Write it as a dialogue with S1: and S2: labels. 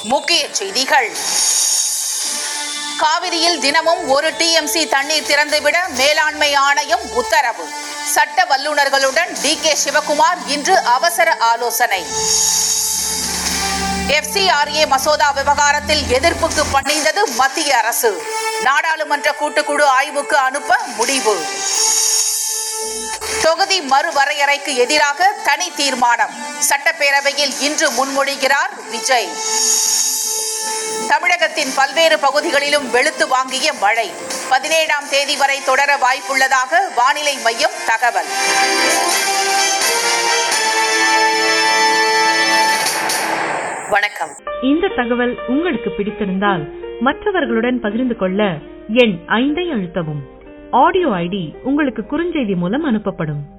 S1: முக்கிய செய்திகள் காவிரியில் தினமும் ஒரு டிஎம்சி தண்ணீர் திறந்துவிட மேலாண்மை ஆணையம் உத்தரவு சட்ட வல்லுநர்களுடன் டி கே சிவகுமார் இன்று அவசர ஆலோசனை எஃப்சிஆர்ஏ மசோதா விவகாரத்தில் எதிர்ப்புக்கு பணிந்தது மத்திய அரசு நாடாளுமன்ற கூட்டுக்குழு ஆய்வுக்கு அனுப்ப முடிவு தொகுதி மறுவரையறைக்கு எதிராக தனி தீர்மானம் சட்டப்பேரவையில் இன்று முன்மொழிகிறார் விஜய் தமிழகத்தின் பல்வேறு பகுதிகளிலும் வெளுத்து வாங்கிய மழை பதினேழாம் தேதி வரை தொடர வாய்ப்புள்ளதாக வானிலை மையம் தகவல் வணக்கம்
S2: இந்த தகவல் உங்களுக்கு பிடித்திருந்தால் மற்றவர்களுடன் பகிர்ந்து கொள்ள எண் ஐந்தை அழுத்தவும் ஆடியோ ஐடி உங்களுக்கு குறுஞ்செய்தி மூலம் அனுப்பப்படும்